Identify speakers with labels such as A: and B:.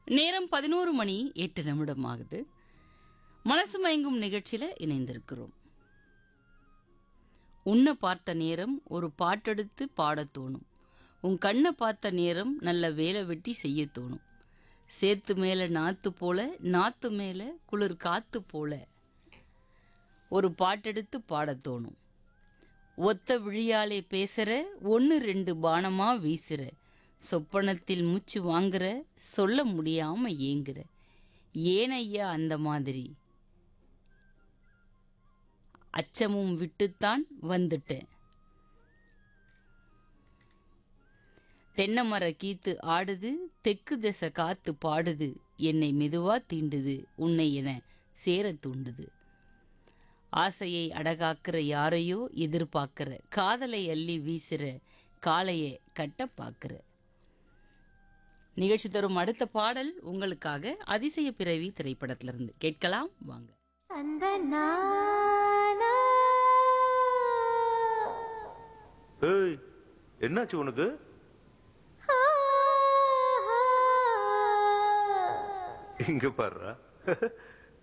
A: நேரம் பதினோரு மணி எட்டு நிமிடம் ஆகுது மனசு மயங்கும் நிகழ்ச்சியில் இணைந்திருக்கிறோம் உன்னை பார்த்த நேரம் ஒரு பாட்டெடுத்து பாடத் தோணும் உன் கண்ணை பார்த்த நேரம் நல்ல வேலை வெட்டி செய்ய தோணும் சேத்து மேலே நாத்து போல நாத்து மேலே குளிர் காத்து போல ஒரு பாட்டெடுத்து பாடத் தோணும் ஒத்த விழியாலே பேசுற ஒன்று ரெண்டு பானமா வீசுற சொப்பனத்தில் மூச்சு வாங்குற சொல்ல முடியாம ஏங்குற ஏன் ஐயா அந்த மாதிரி அச்சமும் விட்டுத்தான் வந்துட்டேன் தென்னை மர கீத்து ஆடுது தெக்கு திசை காத்து பாடுது என்னை மெதுவா தீண்டுது உன்னை என சேர தூண்டுது ஆசையை அடகாக்கிற யாரையோ எதிர்பார்க்கிற காதலை அள்ளி வீசுற காளைய கட்ட பார்க்கிற நிகழ்ச்சி தரும் அடுத்த பாடல் உங்களுக்காக அதிசய பிறவி திரைப்படத்திலிருந்து கேட்கலாம் வாங்க
B: அந்த நானா
C: ஏய் என்னாச்சு உனக்கு
B: ஆ, ஆ.
C: இங்க பாருடா